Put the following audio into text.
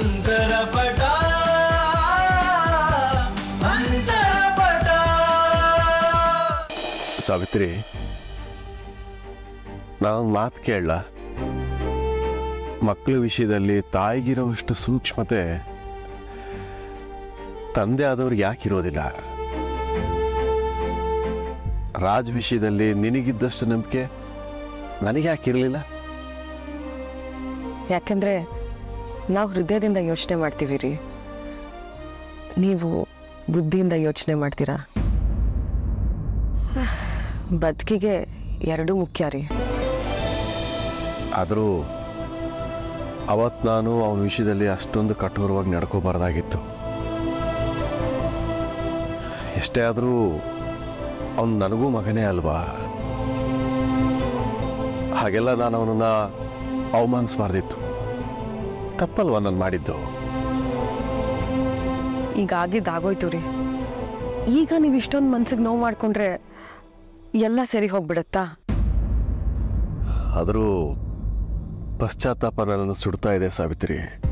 ಅಂತರಪಟ ಅಂತರಪಟ ಸಾವಿತ್ರಿ ನಾನೊಂದು ಮಾತು ಕೇಳಲ್ಲ ಮಕ್ಕಳ ವಿಷಯದಲ್ಲಿ ತಾಯಿಗಿರೋವಷ್ಟು ಸೂಕ್ಷ್ಮತೆ ತಂದೆ ಆದವ್ರಿಗೆ ಯಾಕೆ ಇರೋದಿಲ್ಲ ರಾಜ್ ವಿಷಯದಲ್ಲಿ ನಿನಗಿದ್ದಷ್ಟು ನಂಬಿಕೆ ನನಗೆ ಯಾಕೆ ಇರಲಿಲ್ಲ ಯಾಕಂದ್ರೆ ನಾವು ಹೃದಯದಿಂದ ಯೋಚನೆ ಮಾಡ್ತೀವಿ ರೀ ನೀವು ಬುದ್ಧಿಯಿಂದ ಯೋಚನೆ ಮಾಡ್ತೀರಾ ಬದುಕಿಗೆ ಎರಡೂ ಮುಖ್ಯ ರೀ ಆದರೂ ಅವತ್ತು ನಾನು ಅವನ ವಿಷಯದಲ್ಲಿ ಅಷ್ಟೊಂದು ಕಠೋರವಾಗಿ ನಡ್ಕೋಬಾರ್ದಾಗಿತ್ತು ಎಷ್ಟೇ ಆದರೂ ಅವನು ನನಗೂ ಮಗನೇ ಅಲ್ವಾ ಹಾಗೆಲ್ಲ ನಾನು ಅವನನ್ನು ಅವಮಾನಿಸಬಾರ್ದಿತ್ತು ತಪ್ಪಲ್ವಾ ನಾನು ಮಾಡಿದ್ದು ಈಗ ಆಗಿದ್ದು ಆಗೋಯ್ತು ರೀ ಈಗ ನೀವು ಇಷ್ಟೊಂದು ಮನ್ಸಿಗೆ ನೋವು ಮಾಡ್ಕೊಂಡ್ರೆ ಎಲ್ಲ ಸರಿ ಹೋಗ್ಬಿಡತ್ತಾ ಆದರೂ ಪಶ್ಚಾತ್ತಾಪ ನನ್ನನ್ನು ಸುಡ್ತಾ ಇದೆ ಸಾವಿತ್ರಿ